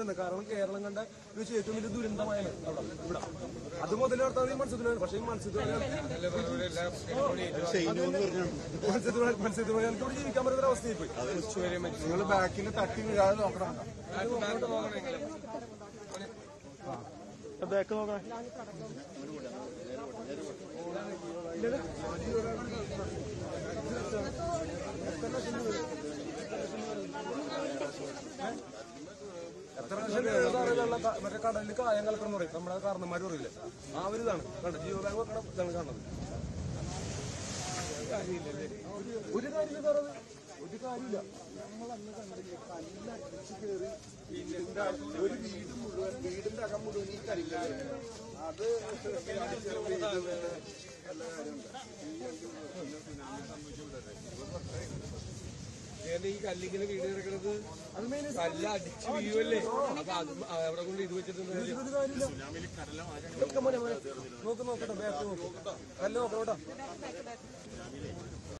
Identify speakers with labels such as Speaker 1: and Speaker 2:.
Speaker 1: വരുന്നത് കാരണം കേരളം കണ്ട വെച്ച് ഏറ്റവും വലിയ ദുരന്തമായാണ് അവിടെ ഇവിടെ അത് മുതൽ നടത്താൻ ഈ മത്സ്യത്തിനാണ് പക്ഷേ ഈ മത്സ്യത്തിനാണ് മത്സ്യത്തിനാണ് മത്സ്യത്തിനാണ് ഇവിടെ ജീവിക്കാൻ പറ്റുന്ന അവസ്ഥയായി പോയി
Speaker 2: നിങ്ങൾ ബാക്കിൽ തട്ടി വീഴാതെ നോക്കണം
Speaker 3: ബാക്ക് നോക്കണേ
Speaker 1: എത്ര ലക്ഷം രൂപ സാറേ വെള്ളം ക- മറ്റേ കടലിൽ കായം കലക്കണം എന്ന് പറയും നമ്മുടെ കാരണന്മാർ പറയില്ലേ ആ ഒരു ഇതാണ് കണ്ടോ ജിയോ ബാങ്ക് വെക്കണം ഇതാണ് കാണുന്നത് ഒരു കാര്യമില്ല സാറേ അത്. ഒരു കാര്യമില്ല
Speaker 2: ഒരു വീട് മുഴുവൻ വീടിന്റെ അകം മുഴുവൻ ഈ കല്ലാണ് അത്
Speaker 4: ഈ കല്ലിങ്ങനെ വീട് കിടക്കുന്നത് കല്ല് അടിച്ച് വീഴുമല്ലേ അപ്പൊ അത് അവിടെ കൊണ്ട് ഇത് വെച്ചിട്ടുണ്ട്
Speaker 1: ഒരു കാര്യമില്ല നോക്ക് മോനെ, മോനെ. നോക്ക് നോക്കട്ടെ ബാക്ക് നോക്ക് അല്ല നോക്കണോട്ടാ